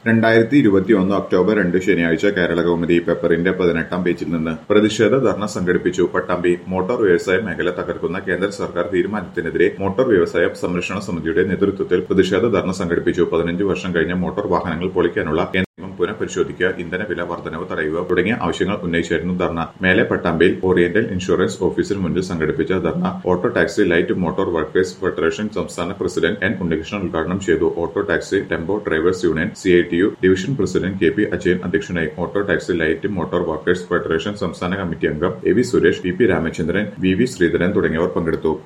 രണ്ടായിരത്തി ഇരുപത്തിയൊന്ന് ഒക്ടോബർ രണ്ട് ശനിയാഴ്ച കേരള കൗമുദി പേപ്പറിന്റെ പതിനെട്ടാം പേജിൽ നിന്ന് പ്രതിഷേധ ധർണ സംഘടിപ്പിച്ചു പട്ടാമ്പി മോട്ടോർ വ്യവസായ മേഖല തകർക്കുന്ന കേന്ദ്ര സർക്കാർ തീരുമാനത്തിനെതിരെ മോട്ടോർ വ്യവസായ സംരക്ഷണ സമിതിയുടെ നേതൃത്വത്തിൽ പ്രതിഷേധ ധർണ സംഘടിപ്പിച്ചു പതിനഞ്ച് വർഷം കഴിഞ്ഞ മോട്ടോർ വാഹനങ്ങൾ പൊളിക്കാനുള്ള കേന്ദ്ര നിയമം പുനഃപരിശോധിക്കുക ഇന്ധന വില വർധനവ് തടയുക തുടങ്ങിയ ആവശ്യങ്ങൾ ഉന്നയിച്ചായിരുന്നു ധർണ മേലെ പട്ടാമ്പിയിൽ ഓറിയന്റൽ ഇൻഷുറൻസ് ഓഫീസിന് മുന്നിൽ സംഘടിപ്പിച്ച dharna auto taxi light motor workers federation സംസ്ഥാന പ്രസിഡന്റ് എൻ ഉണ്ണികൃഷ്ണൻ ഉദ്ഘാടനം ചെയ്തു auto taxi tempo drivers union C I T U division president K P Ajayan അധ്യക്ഷനായി ഓട്ടോ taxi light motor workers federation സംസ്ഥാന കമ്മിറ്റി അംഗം A V Suresh P P Ramachandran V V Sreedharan തുടങ്ങിയവർ പങ്കെടുത്തു